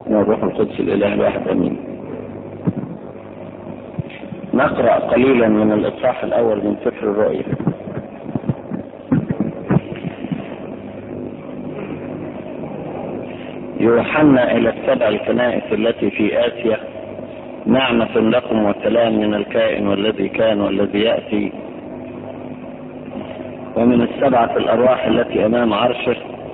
والروح القدس الإله الواحد أمين نقرأ قليلا من الإصحاح الأول من سفر الرؤيا يوحنا إلى السبع الكنائس التي في آسيا نعمة لكم وسلام من الكائن والذي كان والذي يأتي ومن السبعة الأرواح التي أمام عرشه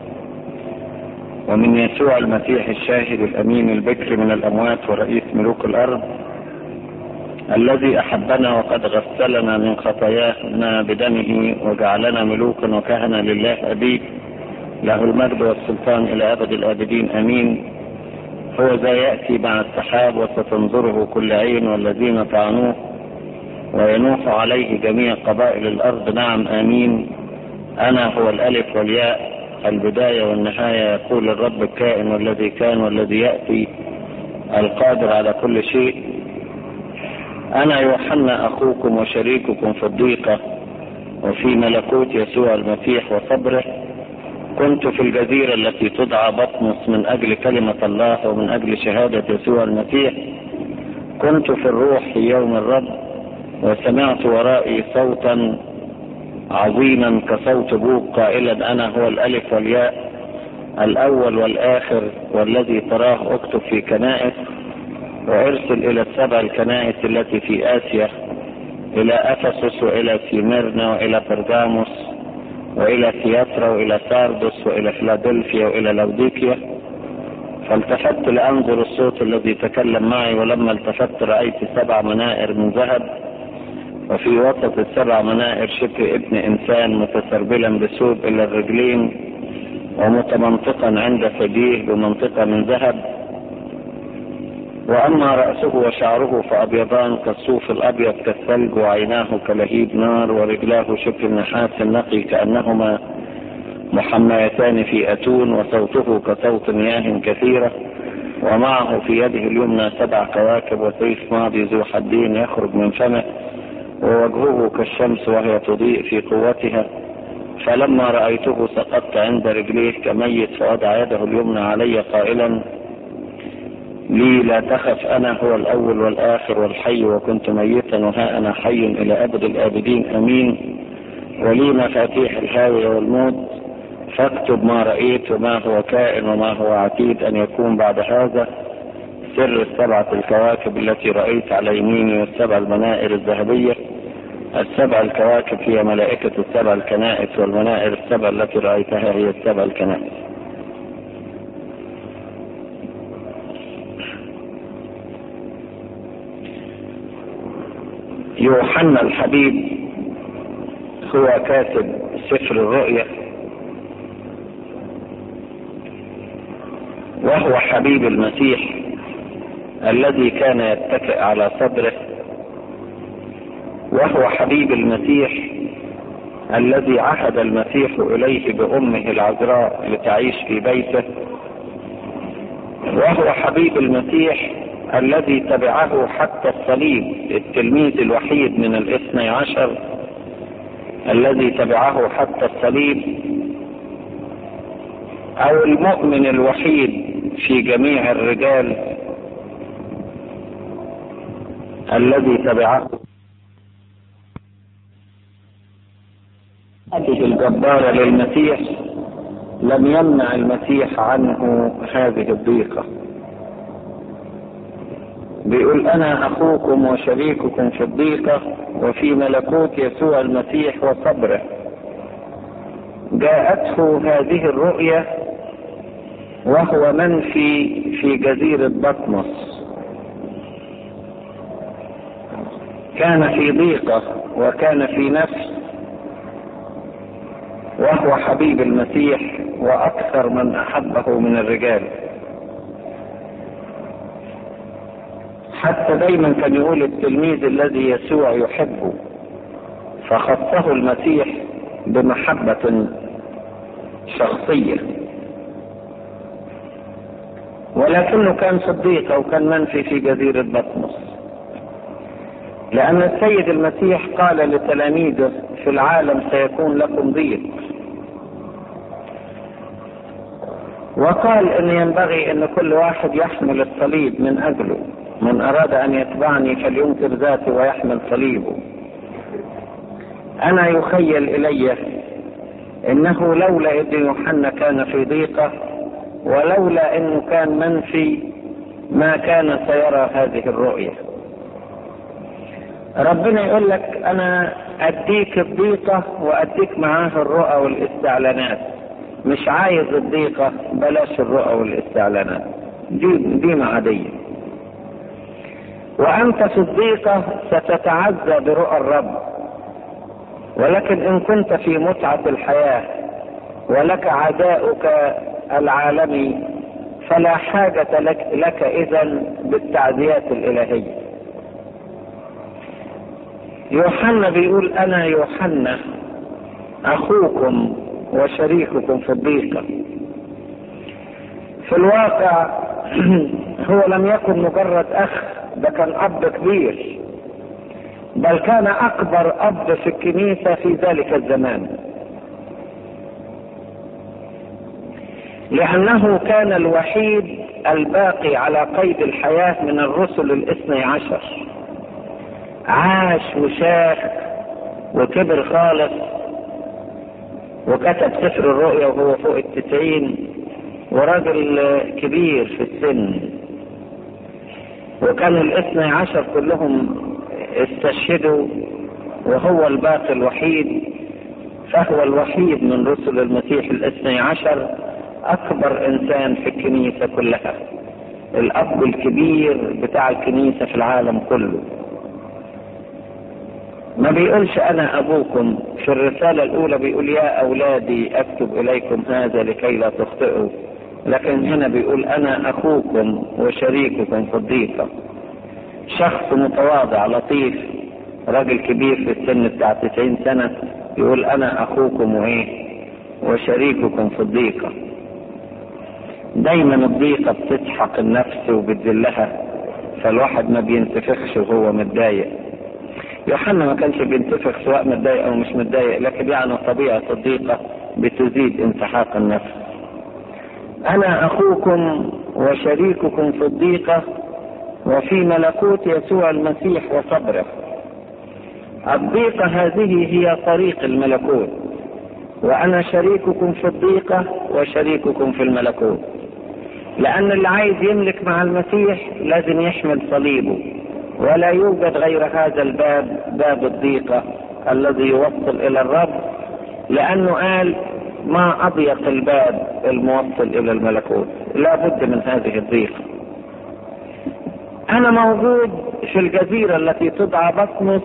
ومن يسوع المسيح الشاهد الأمين البكر من الأموات ورئيس ملوك الأرض الذي أحبنا وقد غسلنا من خطايانا بدمه وجعلنا ملوكا وكهنة لله أبيه له المجد والسلطان إلى أبد الآبدين أمين هو ذا يأتي مع السحاب وستنظره كل عين والذين طعنوه وينوح عليه جميع قبائل الأرض نعم آمين أنا هو الألف والياء البداية والنهاية يقول الرب الكائن والذي كان والذي يأتي القادر على كل شيء أنا يوحنا أخوكم وشريككم في الضيقة وفي ملكوت يسوع المسيح وصبره كنت في الجزيرة التي تدعى بطمس من أجل كلمة الله ومن أجل شهادة يسوع المسيح كنت في الروح في يوم الرب وسمعت ورائي صوتا عظيما كصوت بوق قائلا أنا هو الألف والياء الأول والآخر والذي تراه اكتب في كنائس وارسل إلى السبع الكنائس التي في آسيا إلى أفسس وإلى سيمرنا وإلى برجاموس وإلى ثياترا وإلى ساردس وإلى فيلادلفيا وإلى لوديكيا فالتفت لأنظر الصوت الذي تكلم معي ولما التفت رأيت سبع منائر من ذهب وفي وسط السبع منائر شبه ابن إنسان متسربلا بثوب إلى الرجلين ومتمنطقا عند ثديه بمنطقة من ذهب وأما رأسه وشعره فأبيضان كالصوف الأبيض كالثلج وعيناه كلهيب نار ورجلاه شبه النحاس النقي كأنهما محميتان في أتون وصوته كصوت مياه كثيرة ومعه في يده اليمنى سبع كواكب وسيف ماضي ذو حدين يخرج من فمه ووجهه كالشمس وهي تضيء في قوتها فلما رأيته سقطت عند رجليه كميت فوضع يده اليمنى علي قائلا لي لا تخف أنا هو الأول والآخر والحي وكنت ميتا وها أنا حي إلى أبد الآبدين أمين ولي مفاتيح الهاوية والموت فاكتب ما رأيت وما هو كائن وما هو عتيد أن يكون بعد هذا سر السبعة الكواكب التي رأيت على يميني والسبع المنائر الذهبية السبع الكواكب هي ملائكة السبع الكنائس والمنائر السبع التي رأيتها هي السبع الكنائس يوحنا الحبيب هو كاتب سفر الرؤيا وهو حبيب المسيح الذي كان يتكئ على صدره وهو حبيب المسيح الذي عهد المسيح اليه بامه العذراء لتعيش في بيته وهو حبيب المسيح الذي تبعه حتى الصليب التلميذ الوحيد من الاثني عشر الذي تبعه حتى الصليب او المؤمن الوحيد في جميع الرجال الذي تبعه الجبارة للمسيح لم يمنع المسيح عنه هذه الضيقة بيقول انا اخوكم وشريككم في الضيقة وفي ملكوت يسوع المسيح وصبره جاءته هذه الرؤية وهو منفي في جزيرة بطمس كان في ضيقة وكان في نفس وهو حبيب المسيح واكثر من احبه من الرجال حتى دايما كان يقول التلميذ الذي يسوع يحبه فخصه المسيح بمحبة شخصية ولكنه كان صديق وكان منفي في جزيرة بطمس لأن السيد المسيح قال لتلاميذه في العالم سيكون لكم ضيق وقال ان ينبغي ان كل واحد يحمل الصليب من اجله من اراد ان يتبعني فلينكر ذاته ويحمل صليبه انا يخيل الي انه لولا ان يوحنا كان في ضيقه ولولا انه كان منفي ما كان سيرى هذه الرؤيه ربنا يقول لك انا اديك الضيقه واديك معاه الرؤى والاستعلانات مش عايز الضيقه بلاش الرؤى والاستعلانات دي دي عاديه وانت في الضيقه ستتعزى برؤى الرب ولكن ان كنت في متعه الحياه ولك عداؤك العالمي فلا حاجه لك, لك اذا بالتعزيات الالهيه يوحنا بيقول انا يوحنا اخوكم وشريككم في الضيقه في الواقع هو لم يكن مجرد اخ ده كان اب كبير بل كان اكبر اب في الكنيسه في ذلك الزمان لانه كان الوحيد الباقي على قيد الحياه من الرسل الاثني عشر عاش وشاف وكبر خالص وكتب سفر الرؤيا وهو فوق التسعين وراجل كبير في السن وكان الاثني عشر كلهم استشهدوا وهو الباقي الوحيد فهو الوحيد من رسل المسيح الاثني عشر اكبر انسان في الكنيسة كلها الاب الكبير بتاع الكنيسة في العالم كله ما بيقولش انا ابوكم في الرسالة الاولى بيقول يا اولادي اكتب اليكم هذا لكي لا تخطئوا لكن هنا بيقول انا اخوكم وشريككم في الضيقة شخص متواضع لطيف راجل كبير في السن بتاع 90 سنة يقول انا اخوكم وايه وشريككم في الضيقة دايما الضيقة بتسحق النفس وبتذلها فالواحد ما بينتفخش وهو متضايق يوحنا ما كانش بينتفخ سواء متضايق او مش متضايق لكن يعني طبيعة الضيقة بتزيد انسحاق النفس انا اخوكم وشريككم في الضيقة وفي ملكوت يسوع المسيح وصبره الضيقة هذه هي طريق الملكوت وانا شريككم في الضيقة وشريككم في الملكوت لان اللي عايز يملك مع المسيح لازم يحمل صليبه ولا يوجد غير هذا الباب باب الضيقة الذي يوصل الى الرب لانه قال ما اضيق الباب الموصل الى الملكوت لا بد من هذه الضيقة انا موجود في الجزيرة التي تدعى بطمس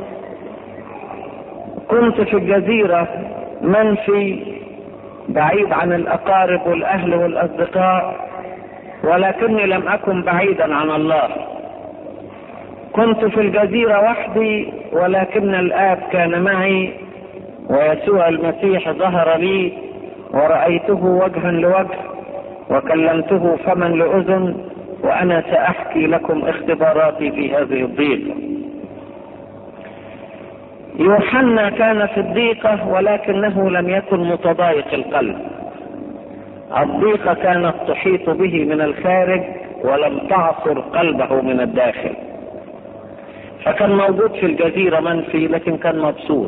كنت في الجزيرة منفي بعيد عن الاقارب والاهل والاصدقاء ولكني لم اكن بعيدا عن الله كنت في الجزيرة وحدي ولكن الآب كان معي ويسوع المسيح ظهر لي ورأيته وجها لوجه وكلمته فما لأذن وأنا سأحكي لكم اختباراتي في هذه الضيقة يوحنا كان في الضيقة ولكنه لم يكن متضايق القلب الضيقة كانت تحيط به من الخارج ولم تعصر قلبه من الداخل فكان موجود في الجزيرة منفي لكن كان مبسوط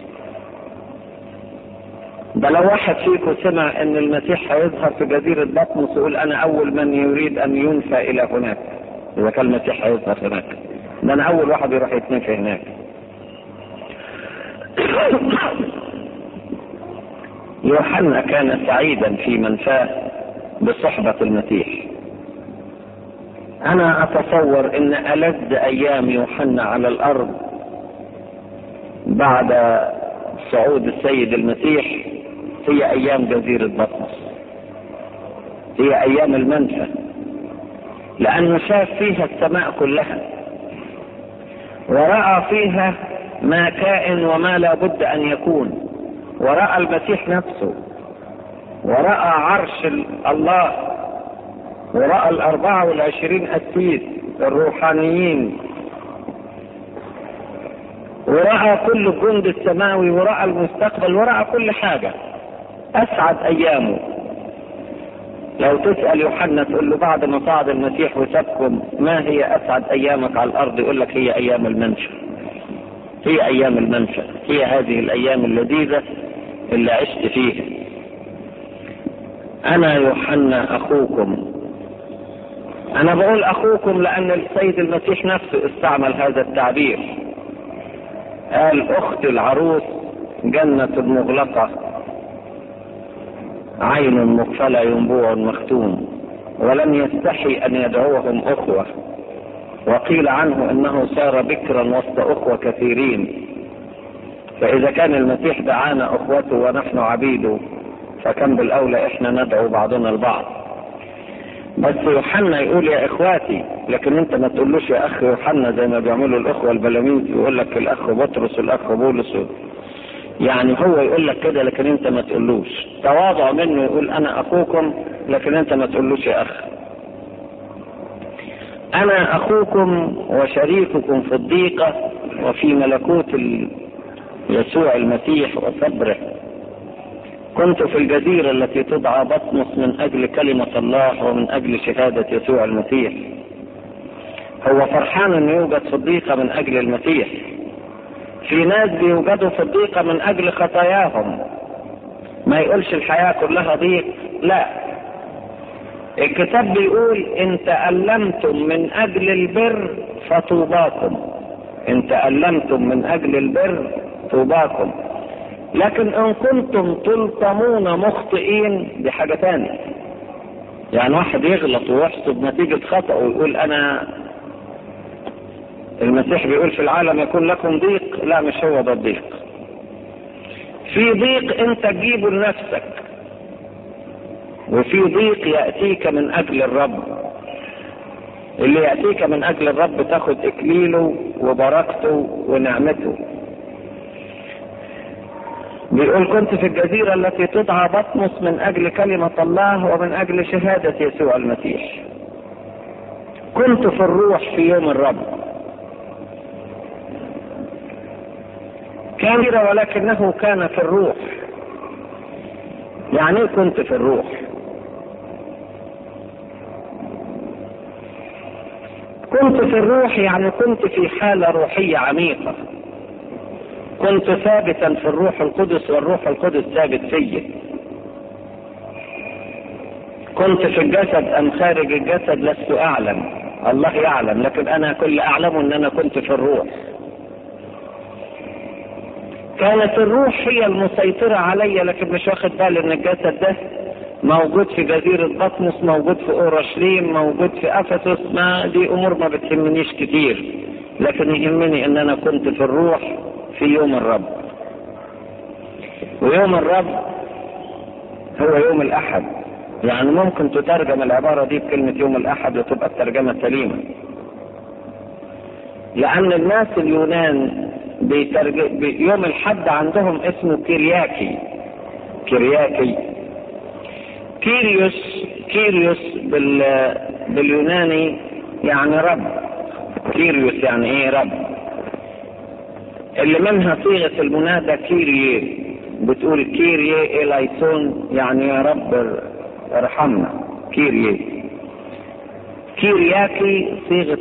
ده لو واحد فيكم سمع ان المسيح هيظهر في جزيرة بطمس يقول انا اول من يريد ان ينفى الى هناك اذا كان المسيح هيظهر هناك ده انا اول واحد يروح يتنفى هناك يوحنا كان سعيدا في منفاه بصحبة المسيح انا اتصور ان الذ ايام يوحنا على الارض بعد صعود السيد المسيح هي ايام جزيرة بطمس هي ايام المنفى لانه شاف فيها السماء كلها ورأى فيها ما كائن وما لا بد ان يكون ورأى المسيح نفسه ورأى عرش الله ورأى الأربعة والعشرين أسيس الروحانيين ورأى كل الجند السماوي ورأى المستقبل ورأى كل حاجة أسعد أيامه لو تسأل يوحنا تقول له بعد ما صعد المسيح وسابكم ما هي أسعد أيامك على الأرض يقول لك هي أيام المنشأ هي أيام المنشأ هي هذه الأيام اللذيذة اللي عشت فيها أنا يوحنا أخوكم أنا بقول أخوكم لأن السيد المسيح نفسه استعمل هذا التعبير قال أخت العروس جنة مغلقة عين مقفلة ينبوع مختوم ولم يستحي أن يدعوهم أخوة وقيل عنه أنه صار بكرا وسط أخوة كثيرين فإذا كان المسيح دعانا أخوته ونحن عبيده فكم بالأولى إحنا ندعو بعضنا البعض بس يوحنا يقول يا إخواتي لكن أنت ما تقولوش يا أخ يوحنا زي ما بيعملوا الأخوة البلاميذ يقول لك الأخ بطرس والأخ بولس يعني هو يقول لك كده لكن انت ما تقولوش تواضع منه يقول انا اخوكم لكن انت ما تقولوش يا اخ انا اخوكم وشريككم في الضيقة وفي ملكوت يسوع المسيح وصبره كنت في الجزيرة التي تدعى بطمس من اجل كلمة الله ومن اجل شهادة يسوع المسيح هو فرحان انه يوجد في الضيقة من اجل المسيح في ناس بيوجدوا في الضيقة من أجل خطاياهم ما يقولش الحياة كلها ضيق لا الكتاب بيقول إن تألمتم من أجل البر فطوباكم إن تألمتم من أجل البر طوباكم لكن إن كنتم تلطمون مخطئين دي حاجة تانية يعني واحد يغلط ويحسب نتيجة خطأ ويقول أنا المسيح بيقول في العالم يكون لكم ضيق لا مش هو ده الضيق في ضيق انت تجيبه لنفسك وفي ضيق يأتيك من اجل الرب اللي يأتيك من اجل الرب تاخد اكليله وبركته ونعمته بيقول كنت في الجزيرة التي تدعى بطمس من اجل كلمة الله ومن اجل شهادة يسوع المسيح كنت في الروح في يوم الرب كبيرة ولكنه كان في الروح يعني كنت في الروح كنت في الروح يعني كنت في حالة روحية عميقة كنت ثابتا في الروح القدس والروح القدس ثابت فيا كنت في الجسد ام خارج الجسد لست اعلم الله يعلم لكن انا كل اعلمه ان انا كنت في الروح كانت الروح هي المسيطرة عليا لكن مش واخد بالي ان الجسد ده موجود في جزيرة بطمس موجود في اورشليم موجود في افسس ما دي امور ما بتهمنيش كتير لكن يهمني ان انا كنت في الروح في يوم الرب ويوم الرب هو يوم الاحد يعني ممكن تترجم العبارة دي بكلمة يوم الاحد وتبقى الترجمة سليمة لان الناس اليونان بيترجم يوم الحد عندهم اسمه كيرياكي كيرياكي كيريوس كيريوس بال باليوناني يعني رب كيريوس يعني ايه رب اللي منها صيغة المنادى كيريي بتقول كيريي إلايسون يعني يا رب ارحمنا كيريي كيرياكي صيغة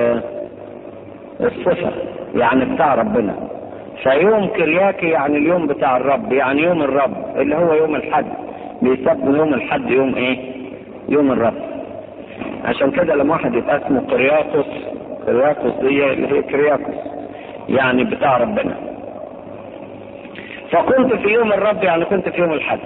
الصفة يعني بتاع ربنا فيوم كرياكي يعني اليوم بتاع الرب يعني يوم الرب اللي هو يوم الحد بيسموا يوم الحد يوم ايه يوم الرب عشان كده لما واحد يبقى اسمه كرياكوس كرياكوس دي اللي هي كرياكوس يعني بتاع ربنا فكنت في يوم الرب يعني كنت في يوم الحد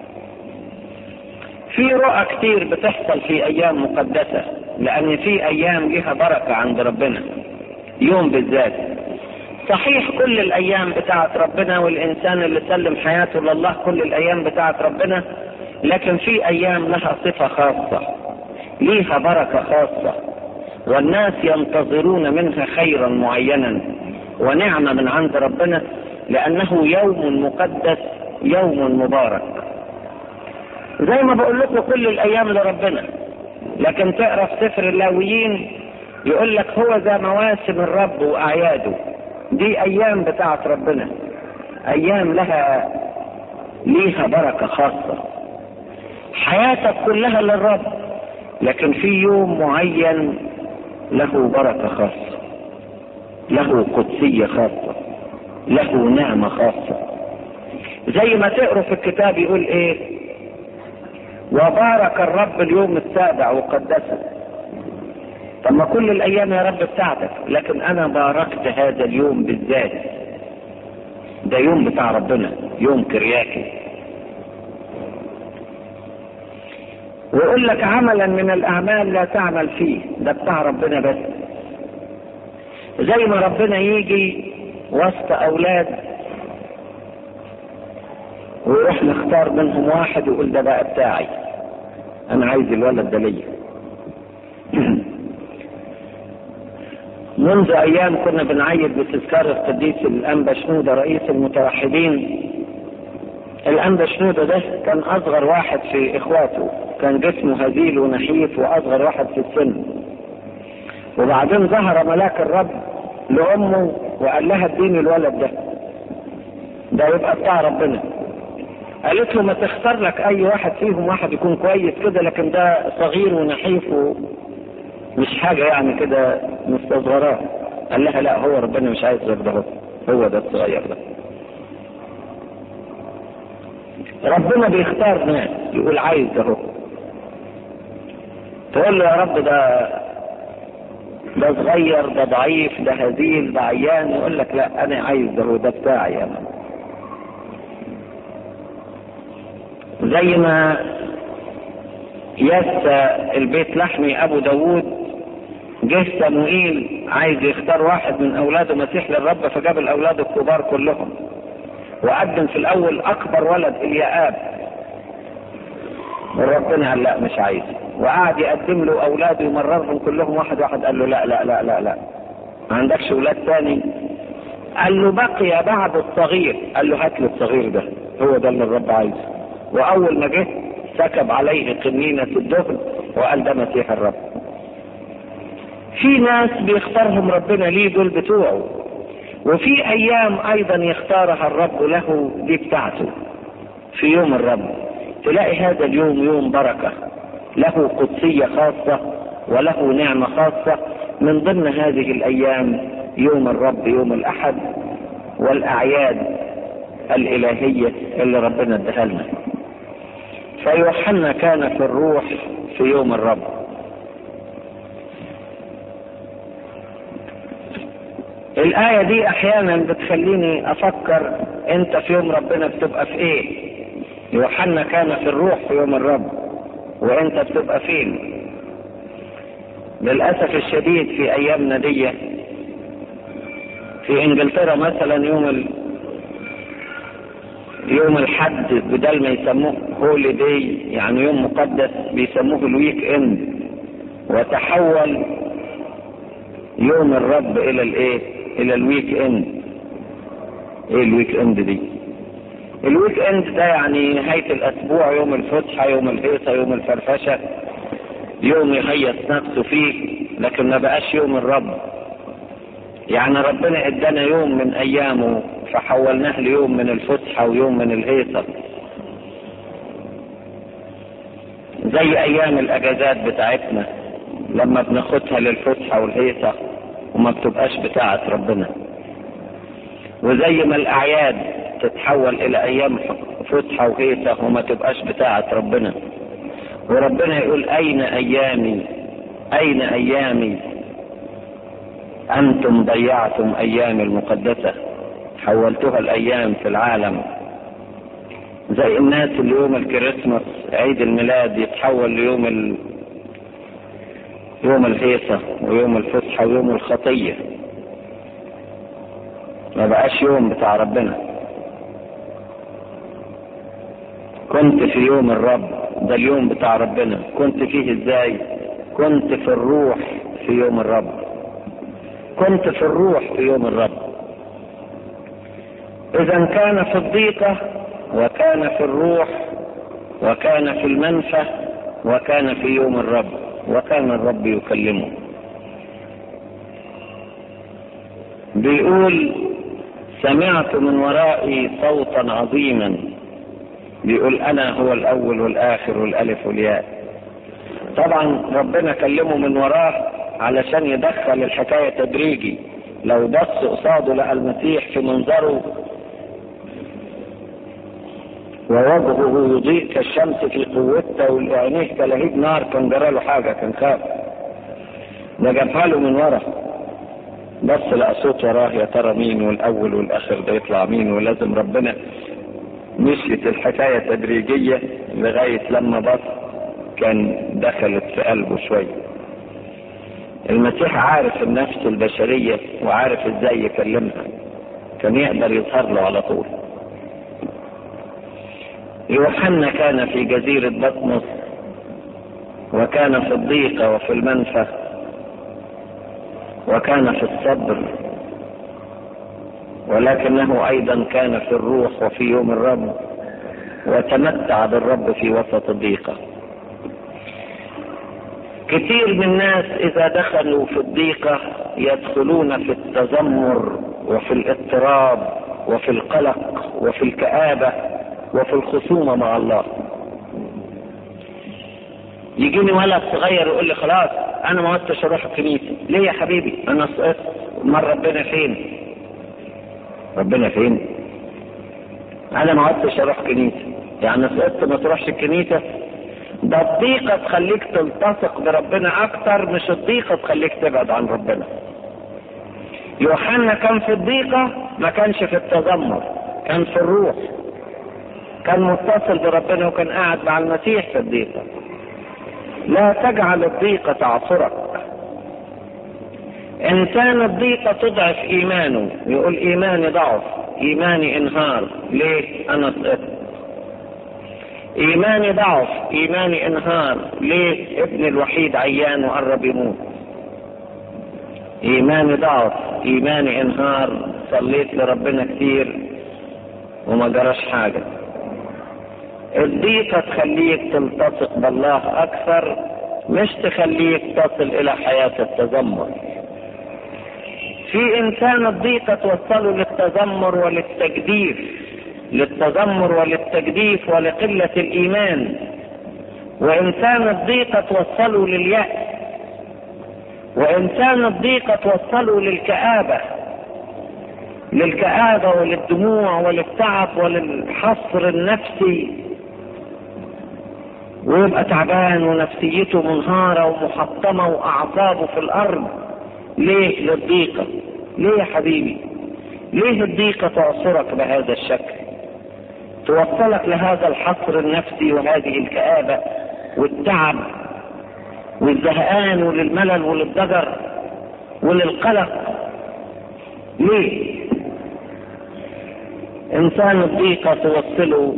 في رؤى كتير بتحصل في ايام مقدسة لان في ايام ليها بركة عند ربنا يوم بالذات صحيح كل الايام بتاعت ربنا والانسان اللي سلم حياته لله كل الايام بتاعت ربنا لكن في ايام لها صفة خاصة ليها بركة خاصة والناس ينتظرون منها خيرا معينا ونعمة من عند ربنا لانه يوم مقدس يوم مبارك زي ما بقول لكم كل الايام لربنا لكن تقرا في سفر اللاويين يقول لك هو ذا مواسم الرب واعياده دي ايام بتاعت ربنا ايام لها ليها بركة خاصة حياتك كلها للرب لكن في يوم معين له بركة خاصة له قدسية خاصة له نعمة خاصة زي ما تقروا في الكتاب يقول ايه وبارك الرب اليوم السابع وقدسه طب ما كل الايام يا رب بتاعتك لكن انا باركت هذا اليوم بالذات ده يوم بتاع ربنا يوم كرياكي ويقول لك عملا من الاعمال لا تعمل فيه ده بتاع ربنا بس زي ما ربنا يجي وسط اولاد ويروح نختار منهم واحد ويقول ده بقى بتاعي انا عايز الولد ده ليا منذ ايام كنا بنعيد بتذكار القديس الانبا شنوده رئيس المتوحدين الانبا شنوده ده كان اصغر واحد في اخواته كان جسمه هزيل ونحيف واصغر واحد في السن وبعدين ظهر ملاك الرب لامه وقال لها اديني الولد ده ده يبقى بتاع ربنا قالت له ما تختار لك اي واحد فيهم واحد يكون كويس كده لكن ده صغير ونحيف ومش حاجة يعني كده مستصغراه قال لها لا هو ربنا مش عايز غير ده هو ده الصغير ده ربنا بيختار ناس يقول عايز ده هو تقول له يا رب ده ده صغير ده ضعيف ده هزيل ده عيان يقول لك لا انا عايز ده هو ده بتاعي انا زي ما يسى البيت لحمي ابو داوود جه سموئيل عايز يختار واحد من اولاده مسيح للرب فجاب الاولاد الكبار كلهم وقدم في الاول اكبر ولد الياب وربنا قال لا مش عايز وقعد يقدم له اولاده يمررهم كلهم واحد واحد قال له لا لا لا لا لا ما عندكش اولاد تاني قال له بقي بعد الصغير قال له هات له الصغير ده هو ده اللي الرب عايزه واول ما جه سكب عليه قنينة الدهن وقال ده مسيح الرب في ناس بيختارهم ربنا ليه دول بتوعه وفي ايام ايضا يختارها الرب له دي بتاعته في يوم الرب تلاقي هذا اليوم يوم بركة له قدسية خاصة وله نعمة خاصة من ضمن هذه الايام يوم الرب يوم الاحد والاعياد الالهية اللي ربنا اداها لنا فيوحنا كان في الروح في يوم الرب الآية دي أحيانا بتخليني أفكر أنت في يوم ربنا بتبقى في إيه؟ يوحنا كان في الروح في يوم الرب وأنت بتبقى فين؟ للأسف الشديد في أيامنا دي في إنجلترا مثلا يوم ال... يوم الحد بدل ما يسموه هولي داي يعني يوم مقدس بيسموه الويك اند وتحول يوم الرب الى الايه الى الويك اند ايه الويك اند دي الويك اند ده يعني نهاية الاسبوع يوم الفسحة يوم الهيصة يوم الفرفشة يوم يهيص نفسه فيه لكن ما بقاش يوم الرب يعني ربنا ادانا يوم من ايامه فحولناه ليوم من الفسحة ويوم من الهيصة زي ايام الاجازات بتاعتنا لما بناخدها للفسحة والهيصة وما بتبقاش بتاعة ربنا وزي ما الاعياد تتحول الى ايام فسحة وهيصة وما تبقاش بتاعة ربنا وربنا يقول اين ايامي اين ايامي انتم ضيعتم ايامي المقدسة حولتها الايام في العالم زي الناس اللي يوم الكريسماس عيد الميلاد يتحول ليوم ال... يوم الهيصة ويوم الفسحة ويوم الخطية ما بقاش يوم بتاع ربنا كنت في يوم الرب ده اليوم بتاع ربنا كنت فيه ازاي كنت في الروح في يوم الرب كنت في الروح في يوم الرب اذا كان في الضيقة وكان في الروح وكان في المنفى وكان في يوم الرب وكان الرب يكلمه بيقول سمعت من ورائي صوتا عظيما بيقول انا هو الاول والاخر والالف والياء طبعا ربنا كلمه من وراه علشان يدخل الحكايه تدريجي لو بص قصاده لقى المسيح في منظره ووجهه يضيء كالشمس في قوته وعينيه كلهيب نار كان جرى له حاجه كان خاف ده جابها له من ورا بص لقى صوت وراه يا ترى مين والاول والاخر ده يطلع مين ولازم ربنا مشيت الحكايه تدريجيه لغايه لما بص كان دخلت في قلبه شويه المسيح عارف النفس البشريه وعارف ازاي يكلمها كان يقدر يظهر له على طول يوحنا كان في جزيرة بطمس وكان في الضيقة وفي المنفى وكان في الصبر ولكنه أيضا كان في الروح وفي يوم الرب وتمتع بالرب في وسط الضيقة كثير من الناس إذا دخلوا في الضيقة يدخلون في التذمر وفي الاضطراب وفي القلق وفي الكآبة وفي الخصومة مع الله يجيني ولد صغير يقول لي خلاص انا ما عدتش اروح الكنيسه ليه يا حبيبي انا سقطت امال ربنا فين ربنا فين انا ما عدتش اروح كنيسه يعني سقطت ما تروحش الكنيسه ده الضيقه تخليك تلتصق بربنا اكتر مش الضيقه تخليك تبعد عن ربنا يوحنا كان في الضيقه ما كانش في التذمر كان في الروح كان متصل بربنا وكان قاعد مع المسيح في الضيقه لا تجعل الضيقه تعصرك ان كان الضيقه تضعف ايمانه يقول ايماني ضعف ايماني انهار ليه انا سقطت ايماني ضعف ايماني انهار ليه ابني الوحيد عيان وقرب يموت ايماني ضعف ايماني انهار صليت لربنا كتير وما جراش حاجه الضيقة تخليك تلتصق بالله أكثر مش تخليك تصل إلى حياة التذمر في إنسان الضيقة توصله للتذمر وللتجديف للتذمر وللتجديف ولقلة الإيمان وإنسان الضيقة توصله لليأس وإنسان الضيقة توصله للكآبة للكآبة وللدموع وللتعب وللحصر النفسي ويبقى تعبان ونفسيته منهارة ومحطمة وأعصابه في الأرض ليه للضيقة ليه يا حبيبي ليه الضيقة تعصرك بهذا الشكل توصلك لهذا الحصر النفسي وهذه الكآبة والتعب والزهقان وللملل وللضجر وللقلق ليه انسان الضيقة توصله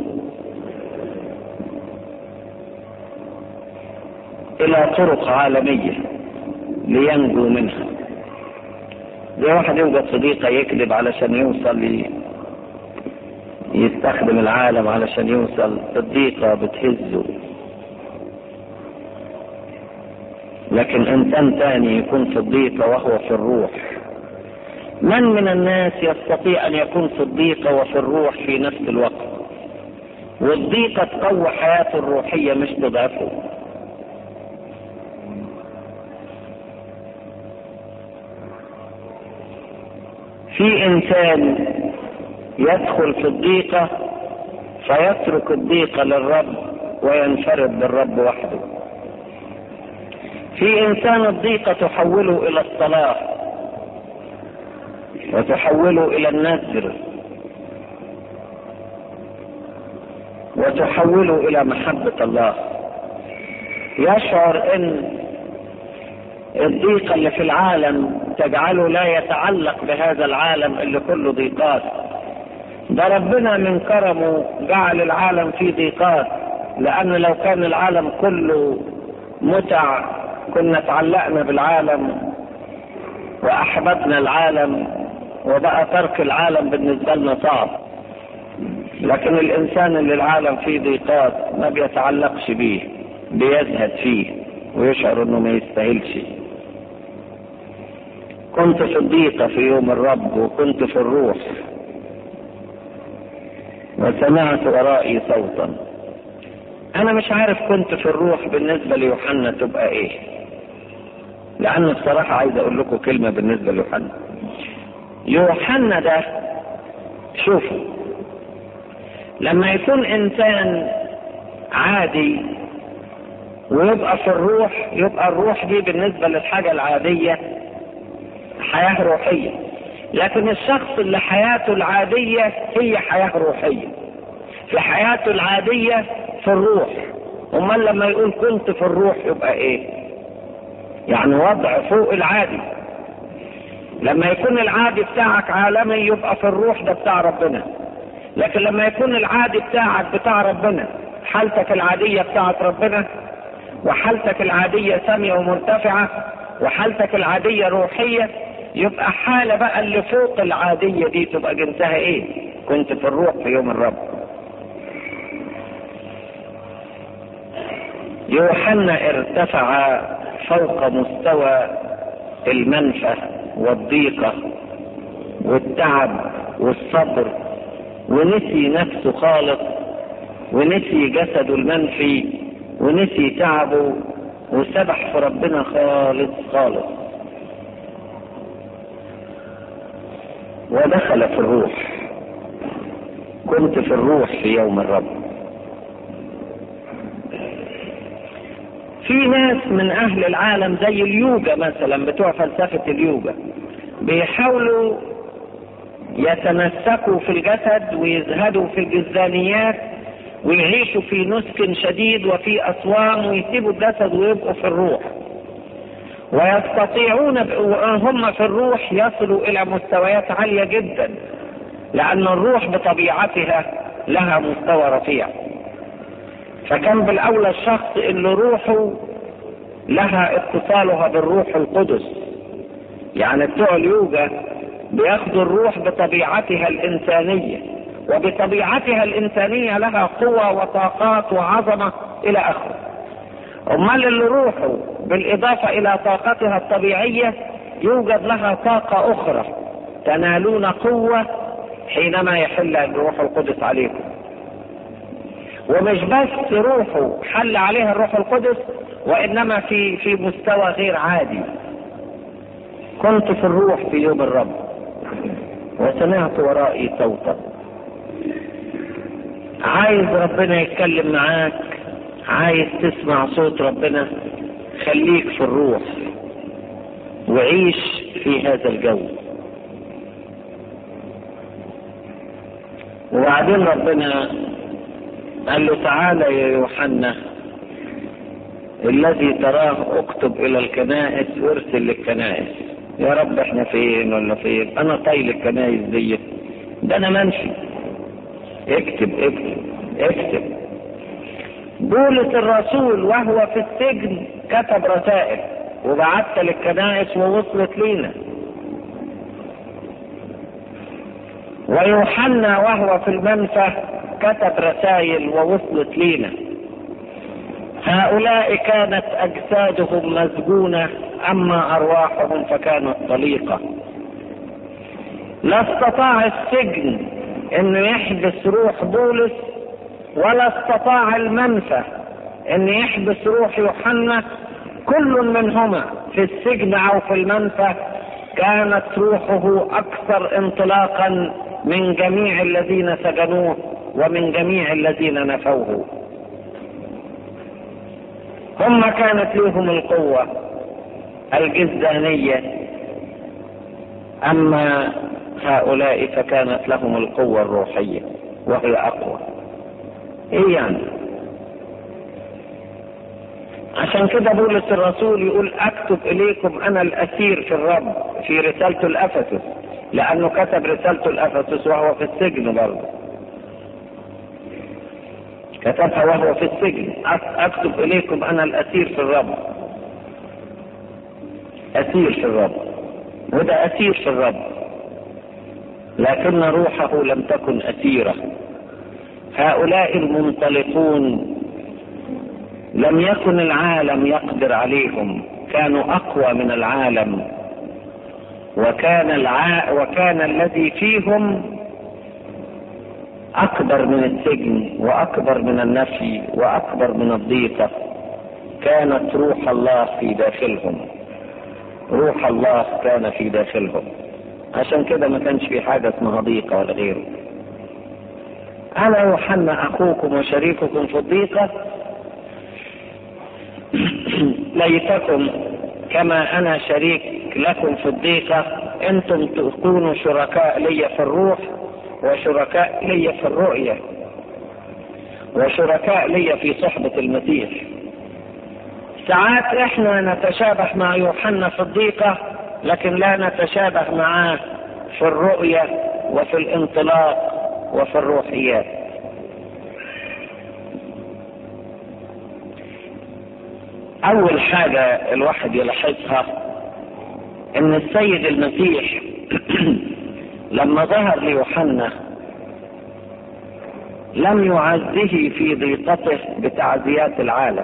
الى طرق عالمية لينجو منها زي واحد يوجد صديقة يكذب علشان يوصل ي... يستخدم العالم علشان يوصل الضيقة بتهزه لكن انسان تاني يكون في الضيقة وهو في الروح من من الناس يستطيع ان يكون في الضيقة وفي الروح في نفس الوقت والضيقة تقوي حياته الروحية مش تضعفه في انسان يدخل في الضيقة فيترك الضيقة للرب وينفرد بالرب وحده في انسان الضيقة تحوله الى الصلاة وتحوله الى النذر وتحوله الى محبة الله يشعر ان الضيقة اللي في العالم تجعله لا يتعلق بهذا العالم اللي كله ضيقات ده ربنا من كرمه جعل العالم فيه ضيقات لأن لو كان العالم كله متع كنا تعلقنا بالعالم وأحببنا العالم وبقى ترك العالم بالنسبة لنا صعب لكن الإنسان اللي العالم فيه ضيقات ما بيتعلقش بيه بيزهد فيه ويشعر انه ما يستاهلش كنت في الضيقة في يوم الرب وكنت في الروح وسمعت ورائي صوتا انا مش عارف كنت في الروح بالنسبة ليوحنا تبقى ايه لان الصراحة عايز اقول لكم كلمة بالنسبة ليوحنا يوحنا ده شوفوا لما يكون انسان عادي ويبقى في الروح يبقى الروح دي بالنسبة للحاجة العادية حياة روحية لكن الشخص اللي حياته العادية هي حياة روحية في حياته العادية في الروح امال لما يقول كنت في الروح يبقى ايه يعني وضع فوق العادي لما يكون العادي بتاعك عالمي يبقى في الروح ده بتاع ربنا لكن لما يكون العادي بتاعك بتاع ربنا حالتك العادية بتاعت ربنا وحالتك العادية سامية ومرتفعة وحالتك العادية روحية يبقى حالة بقى اللي فوق العادية دي تبقى جنسها ايه كنت في الروح في يوم الرب يوحنا ارتفع فوق مستوى المنفى والضيقة والتعب والصبر ونسي نفسه خالص ونسي جسده المنفي ونسي تعبه وسبح في ربنا خالص خالص ودخل في الروح كنت في الروح في يوم الرب في ناس من اهل العالم زي اليوجا مثلا بتوع فلسفة اليوجا بيحاولوا يتمسكوا في الجسد ويزهدوا في الجزانيات ويعيشوا في نسك شديد وفي أصوام ويسيبوا الجسد ويبقوا في الروح ويستطيعون هم في الروح يصلوا إلى مستويات عالية جدا لأن الروح بطبيعتها لها مستوى رفيع فكان بالأولى الشخص اللي روحه لها اتصالها بالروح القدس يعني بتوع اليوجا بياخدوا الروح بطبيعتها الإنسانية وبطبيعتها الإنسانية لها قوة وطاقات وعظمة إلى آخره أمال اللي روحه بالإضافة إلى طاقتها الطبيعية يوجد لها طاقة أخرى تنالون قوة حينما يحل الروح القدس عليكم ومش بس روحه حل عليها الروح القدس وإنما في في مستوى غير عادي كنت في الروح في يوم الرب وسمعت ورائي صوتا عايز ربنا يتكلم معاك عايز تسمع صوت ربنا خليك في الروح وعيش في هذا الجو وبعدين ربنا قال له تعالى يا يوحنا الذي تراه اكتب الى الكنائس وارسل للكنائس يا رب احنا فين ولا فين انا طايل الكنائس دي ده انا منفي اكتب اكتب اكتب بولس الرسول وهو في السجن كتب رسائل وبعت للكنائس ووصلت لينا ويوحنا وهو في المنفى كتب رسائل ووصلت لينا هؤلاء كانت اجسادهم مسجونه اما ارواحهم فكانت طليقه لا استطاع السجن انه يحبس روح بولس ولا استطاع المنفى ان يحبس روح يوحنا كل منهما في السجن او في المنفى كانت روحه اكثر انطلاقا من جميع الذين سجنوه ومن جميع الذين نفوه هم كانت لهم القوة الجزدانية أما هؤلاء فكانت لهم القوة الروحية وهي أقوى إيه يعني عشان كده بولس الرسول يقول أكتب إليكم أنا الأسير في الرب في رسالته الأفسس لأنه كتب رسالته الأفسس وهو في السجن برضه كتبها وهو في السجن اكتب اليكم انا الاسير في الرب اسير في الرب وده اسير في الرب لكن روحه لم تكن اسيره هؤلاء المنطلقون لم يكن العالم يقدر عليهم كانوا اقوى من العالم وكان الع... وكان الذي فيهم اكبر من السجن واكبر من النفي واكبر من الضيقه كانت روح الله في داخلهم روح الله كان في داخلهم عشان كده ما كانش في حاجه اسمها ضيقه ولا غيره انا يوحنا اخوكم وشريككم في الضيقه ليتكم كما انا شريك لكم في الضيقه انتم تكونوا شركاء لي في الروح وشركاء لي في الرؤيه وشركاء لي في صحبه المسيح ساعات احنا نتشابه مع يوحنا في الضيقه لكن لا نتشابه معاه في الرؤيه وفي الانطلاق وفي الروحيات اول حاجة الواحد يلاحظها ان السيد المسيح لما ظهر ليوحنا لم يعزه في ضيقته بتعزيات العالم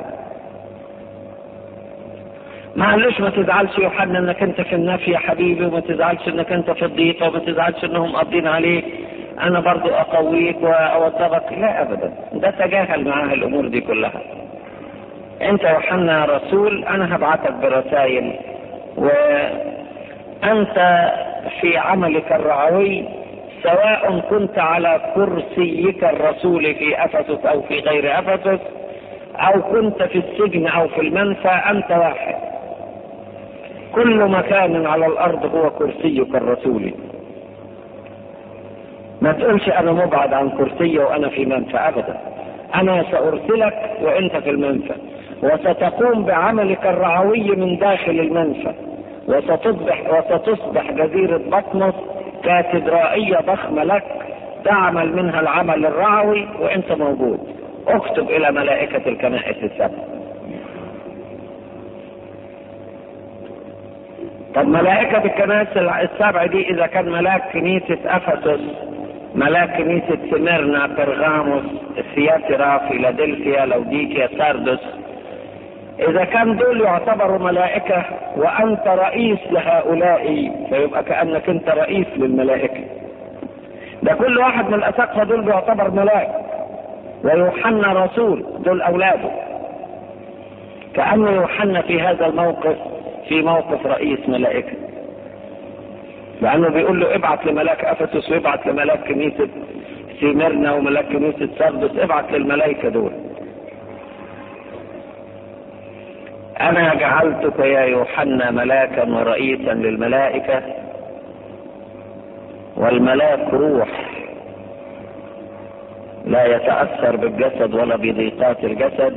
ما قالوش ما تزعلش يوحنا انك انت في النفي يا حبيبي وما تزعلش انك انت في الضيقه وما تزعلش انهم قاضين عليك انا برضو اقويك واوثقك لا ابدا ده تجاهل معاه الامور دي كلها انت يوحنا رسول انا هبعتك برسائل وانت في عملك الرعوي سواء كنت على كرسيك الرسول في افسس او في غير افسس او كنت في السجن او في المنفى انت واحد كل مكان على الارض هو كرسيك الرسولي ما تقولش انا مبعد عن كرسي وانا في منفى ابدا انا سارسلك وانت في المنفى وستقوم بعملك الرعوي من داخل المنفى وستصبح وستصبح جزيرة بطمس كاتدرائية ضخمة لك تعمل منها العمل الرعوي وانت موجود اكتب الى ملائكة الكنائس السبع طب ملائكة الكنائس السبع دي اذا كان ملاك كنيسة افسس ملاك كنيسة سميرنا برغاموس سياترا فيلادلفيا لوديكيا ساردس إذا كان دول يعتبروا ملائكة وأنت رئيس لهؤلاء فيبقى كأنك أنت رئيس للملائكة. ده كل واحد من الأساقفة دول بيعتبر ملاك ويوحنا رسول دول أولاده. كأن يوحنا في هذا الموقف في موقف رئيس ملائكة. لأنه بيقول له ابعت لملاك أفسس وابعت لملاك كنيسة سيمرنا وملاك كنيسة سردس ابعت للملائكة دول. أنا جعلتك يا يوحنا ملاكا ورئيسا للملائكة والملاك روح لا يتأثر بالجسد ولا بضيقات الجسد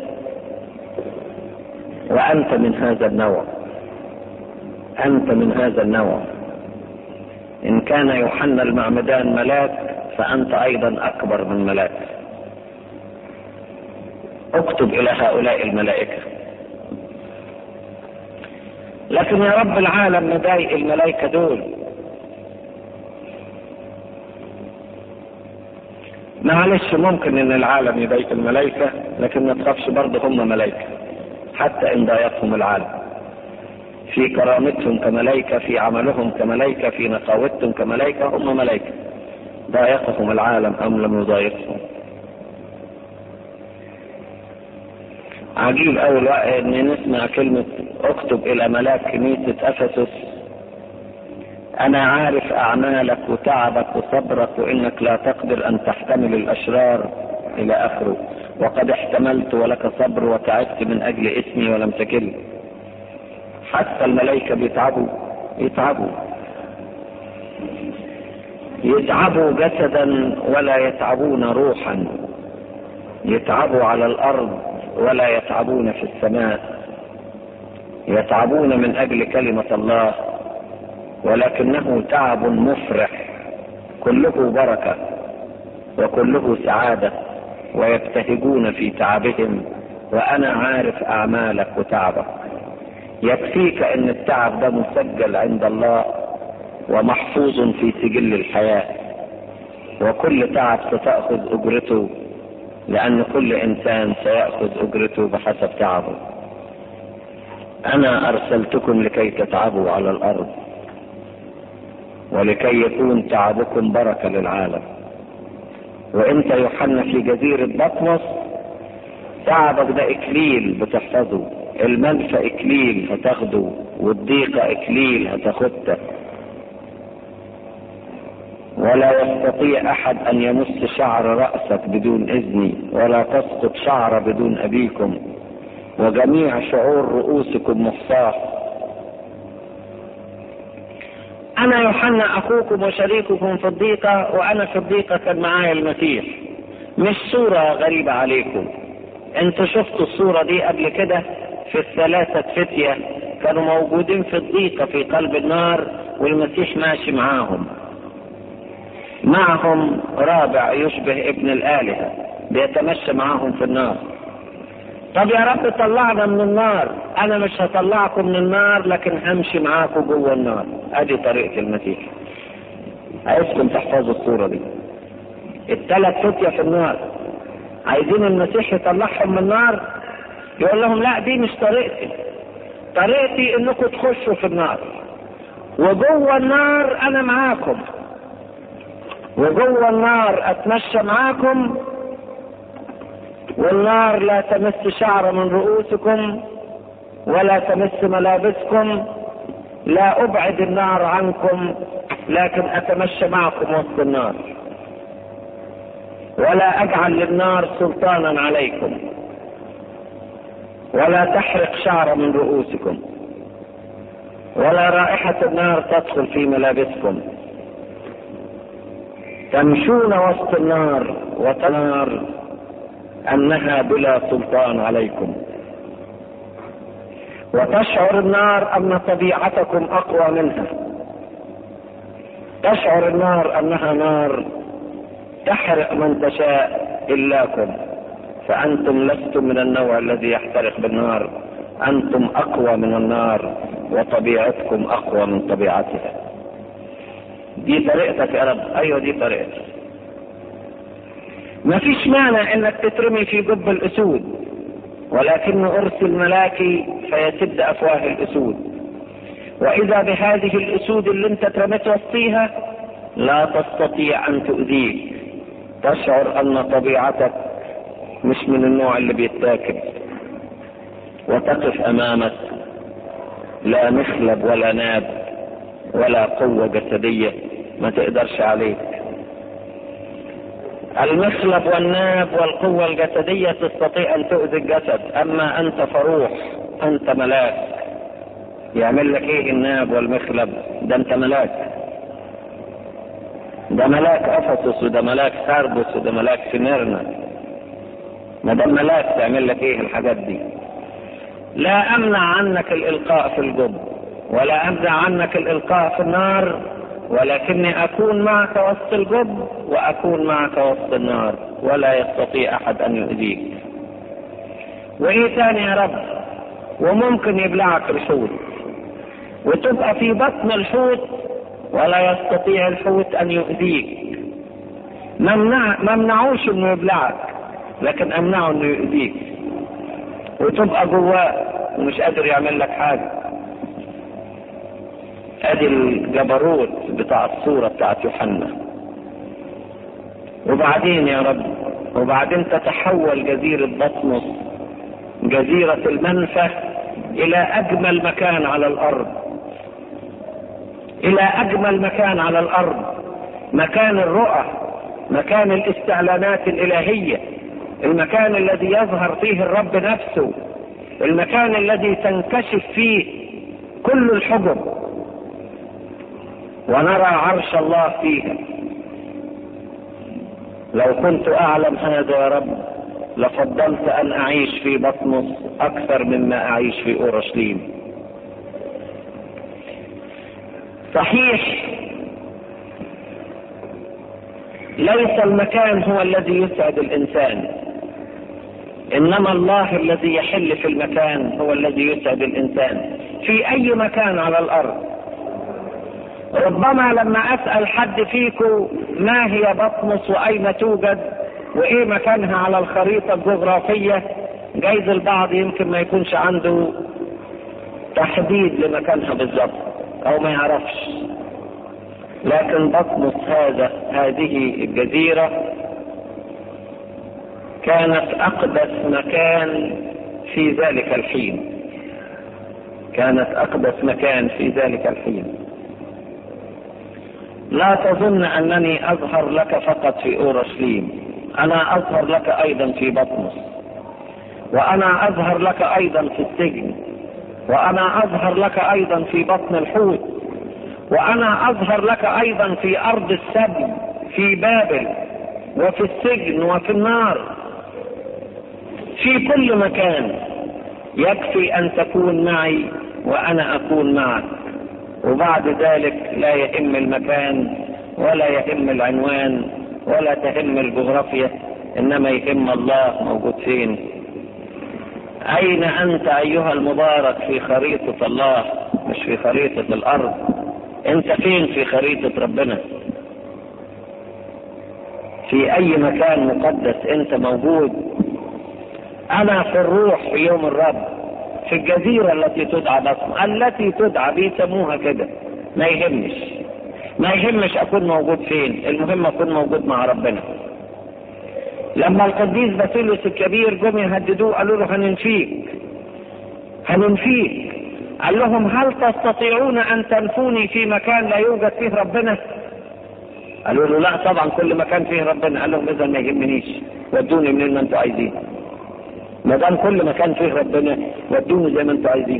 وأنت من هذا النوع أنت من هذا النوع إن كان يوحنا المعمدان ملاك فأنت أيضا أكبر من ملاك اكتب إلى هؤلاء الملائكة لكن يا رب العالم مضايق الملائكة دول معلش ممكن ان العالم يضايق الملائكة لكن ما تخافش برضه هم ملائكة حتى ان ضايقهم العالم في كرامتهم كملائكة في عملهم كملائكة في نقاوتهم كملائكة هم ملائكة ضايقهم العالم ام لم يضايقهم عجيب أول ان نسمع كلمة اكتب الى ملاك كنيسة افسس انا عارف اعمالك وتعبك وصبرك وانك لا تقدر ان تحتمل الاشرار الى اخره وقد احتملت ولك صبر وتعبت من اجل اسمي ولم تكل حتى الملائكة بيتعبوا يتعبوا يتعبوا جسدا ولا يتعبون روحا يتعبوا على الارض ولا يتعبون في السماء يتعبون من اجل كلمة الله ولكنه تعب مفرح كله بركة وكله سعادة ويبتهجون في تعبهم وانا عارف اعمالك وتعبك يكفيك ان التعب ده مسجل عند الله ومحفوظ في سجل الحياة وكل تعب ستأخذ اجرته لأن كل إنسان سيأخذ أجرته بحسب تعبه أنا أرسلتكم لكي تتعبوا على الأرض ولكي يكون تعبكم بركة للعالم وانت يوحنا في جزيرة بطمس تعبك ده اكليل بتحفظه المنفى اكليل هتاخده والضيقة اكليل هتاخدها ولا يستطيع احد ان يمس شعر رأسك بدون اذني ولا تسقط شعر بدون ابيكم وجميع شعور رؤوسكم محصاه انا يوحنا اخوكم وشريككم في الضيقة وانا في الضيقة كان معايا المسيح مش صورة غريبة عليكم انتوا شفتوا الصورة دي قبل كده في الثلاثة فتية كانوا موجودين في الضيقة في قلب النار والمسيح ماشي معاهم معهم رابع يشبه ابن الآلهة بيتمشى معاهم في النار طب يا رب طلعنا من النار انا مش هطلعكم من النار لكن همشي معاكم جوه النار ادي طريقة المسيح عايزكم تحفظوا الصورة دي الثلاث فتية في النار عايزين المسيح يطلعهم من النار يقول لهم لا دي مش طريقتي طريقتي انكم تخشوا في النار وجوه النار انا معاكم وجوه النار اتمشى معاكم والنار لا تمس شعر من رؤوسكم ولا تمس ملابسكم لا ابعد النار عنكم لكن اتمشى معكم وسط النار ولا اجعل للنار سلطانا عليكم ولا تحرق شعر من رؤوسكم ولا رائحة النار تدخل في ملابسكم تمشون وسط النار وتنار انها بلا سلطان عليكم وتشعر النار ان طبيعتكم اقوى منها تشعر النار انها نار تحرق من تشاء الاكم فانتم لستم من النوع الذي يحترق بالنار انتم اقوى من النار وطبيعتكم اقوى من طبيعتها دي طريقتك يا رب ايوه دي طريقتي ما فيش مانع انك تترمي في جب الاسود ولكن ارسل ملاكي فيسد افواه الاسود واذا بهذه الاسود اللي انت اترميت وسطيها لا تستطيع ان تؤذيك تشعر ان طبيعتك مش من النوع اللي بيتاكل وتقف امامك لا مخلب ولا ناب ولا قوة جسدية ما تقدرش عليك المخلب والناب والقوة الجسدية تستطيع ان تؤذي الجسد اما انت فروح انت ملاك يعمل لك ايه الناب والمخلب ده انت ملاك ده ملاك افسس وده ملاك ساربس وده ملاك سميرنا ما ده ملاك تعمل لك ايه الحاجات دي لا امنع عنك الالقاء في الجب ولا امنع عنك الالقاء في النار ولكني اكون معك وسط الجب واكون معك وسط النار ولا يستطيع احد ان يؤذيك وايه تاني يا رب وممكن يبلعك الحوت وتبقى في بطن الحوت ولا يستطيع الحوت ان يؤذيك ممنع ممنعوش انه يبلعك لكن امنعه انه يؤذيك وتبقى جواه ومش قادر يعمل لك حاجه ادي الجبروت بتاع الصورة بتاعت يوحنا وبعدين يا رب وبعدين تتحول جزيرة بطمس جزيرة المنفى الى اجمل مكان على الارض الى اجمل مكان على الارض مكان الرؤى مكان الاستعلانات الالهية المكان الذي يظهر فيه الرب نفسه المكان الذي تنكشف فيه كل الحجب ونرى عرش الله فيها لو كنت اعلم هذا يا رب لفضلت ان اعيش في بطمس اكثر مما اعيش في اورشليم صحيح ليس المكان هو الذي يسعد الانسان انما الله الذي يحل في المكان هو الذي يسعد الانسان في اي مكان على الارض ربما لما اسال حد فيكم ما هي بطمس واين توجد وايه مكانها على الخريطه الجغرافيه جايز البعض يمكن ما يكونش عنده تحديد لمكانها بالظبط او ما يعرفش لكن بطمس هذا هذه الجزيره كانت أقدس مكان في ذلك الحين كانت أقدس مكان في ذلك الحين لا تظن أنني أظهر لك فقط في أورشليم أنا أظهر لك أيضا في بطمس وأنا أظهر لك أيضا في السجن وأنا أظهر لك أيضا في بطن الحوت وأنا أظهر لك أيضا في أرض السبي في بابل وفي السجن وفي النار في كل مكان يكفي أن تكون معي وأنا أكون معك وبعد ذلك لا يهم المكان ولا يهم العنوان ولا تهم الجغرافيا إنما يهم الله موجود فين أين أنت أيها المبارك في خريطة الله مش في خريطة الأرض أنت فين في خريطة ربنا في أي مكان مقدس أنت موجود أنا في الروح في يوم الرب في الجزيرة التي تدعى بصمة التي تدعى بيسموها كده ما يهمش ما يهمش أكون موجود فين المهم أكون موجود مع ربنا لما القديس باسيلوس الكبير جم يهددوه قالوا له هننفيك هننفيك قال لهم هل تستطيعون ان تنفوني في مكان لا يوجد فيه ربنا قالوا له لا طبعا كل مكان فيه ربنا قال لهم اذا ما يهمنيش ودوني منين ما انتوا عايزين ما دام كل مكان فيه ربنا ودوني زي ما انتوا عايزين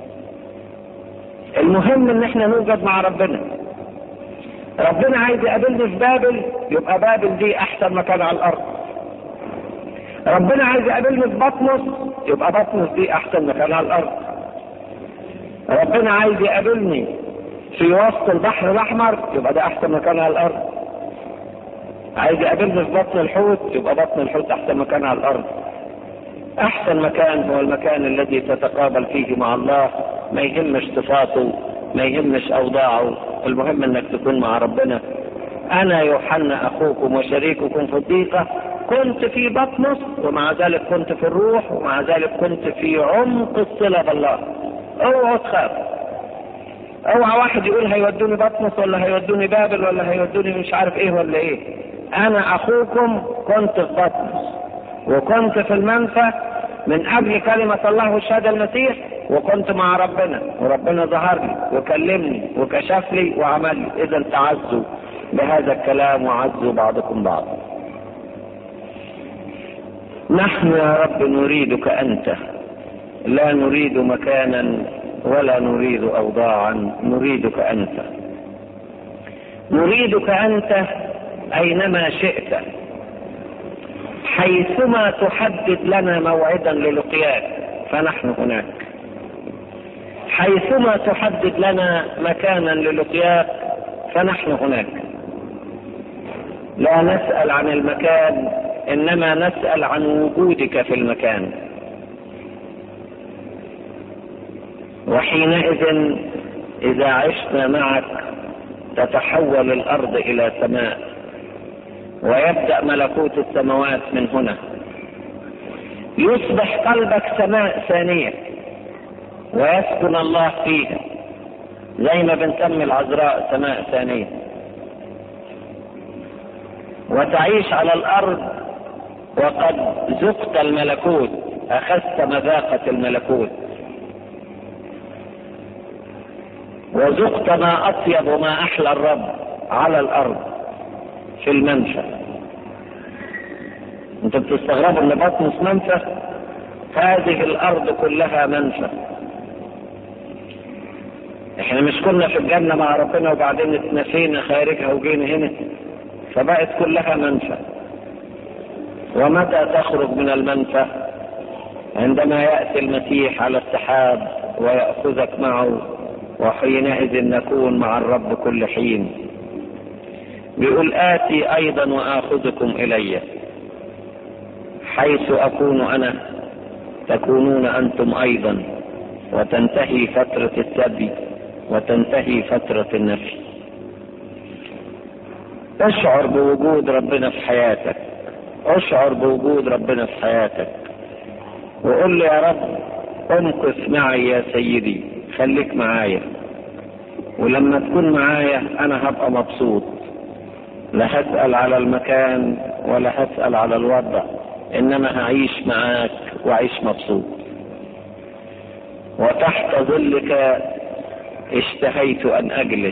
المهم ان احنا نوجد مع ربنا ربنا عايز يقابلني في بابل يبقى بابل دي احسن مكان على الارض ربنا عايز يقابلني في بطمس يبقى بطمس دي احسن مكان على الارض ربنا عايز يقابلني في وسط البحر الاحمر يبقى ده احسن مكان على الارض عايز يقابلني في بطن الحوت يبقى بطن الحوت احسن مكان على الارض احسن مكان هو المكان الذي تتقابل فيه مع الله ما يهمش صفاته ما يهمش اوضاعه المهم انك تكون مع ربنا انا يوحنا اخوكم وشريككم في الضيقه كنت في بطنس ومع ذلك كنت في الروح ومع ذلك كنت في عمق الصله بالله اوعوا تخافوا اوعى واحد يقول هيودوني بطنس ولا هيودوني بابل ولا هيودوني مش عارف ايه ولا ايه انا اخوكم كنت في بطنس وكنت في المنفى من اجل كلمة الله والشهادة المسيح وكنت مع ربنا وربنا ظهر لي وكلمني وكشف لي وعمل لي اذا تعزوا بهذا الكلام وعزوا بعضكم بعضا نحن يا رب نريدك انت لا نريد مكانا ولا نريد اوضاعا نريدك انت نريدك انت اينما شئت حيثما تحدد لنا موعدا للقياك فنحن هناك حيثما تحدد لنا مكانا للقياك فنحن هناك لا نسال عن المكان انما نسال عن وجودك في المكان وحينئذ اذا عشنا معك تتحول الارض الى سماء ويبدا ملكوت السماوات من هنا يصبح قلبك سماء ثانيه ويسكن الله فيها زي ما بنسمي العذراء سماء ثانيه وتعيش على الارض وقد ذقت الملكوت اخذت مذاقه الملكوت وذقت ما اطيب وما احلى الرب على الارض في المنفى انت بتستغربوا ان بطنس منفى هذه الارض كلها منفى احنا مش كنا في الجنه مع ربنا وبعدين اتنسينا خارجها وجينا هنا فبقت كلها منفى ومتى تخرج من المنفى عندما ياتي المسيح على السحاب وياخذك معه وحينئذ نكون مع الرب كل حين بيقول آتي أيضا وآخذكم إلي حيث أكون أنا تكونون أنتم أيضا وتنتهي فترة السبي وتنتهي فترة النفي اشعر بوجود ربنا في حياتك اشعر بوجود ربنا في حياتك وقول لي يا رب امكث معي يا سيدي خليك معايا ولما تكون معايا انا هبقى مبسوط لا هسأل على المكان ولا هسأل على الوضع انما هعيش معاك واعيش مبسوط وتحت ظلك اشتهيت ان اجلس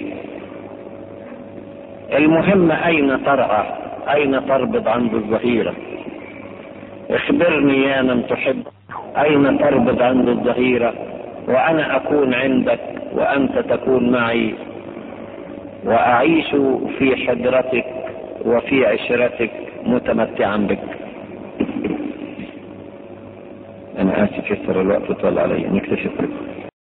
المهم اين ترعى اين تربض عند الظهيره اخبرني يا من تحب اين تربض عند الظهيره وانا اكون عندك وانت تكون معي واعيش في حضرتك وفي عشرتك متمتعا بك انا اسف يسر الوقت طال علي نكتشف بكم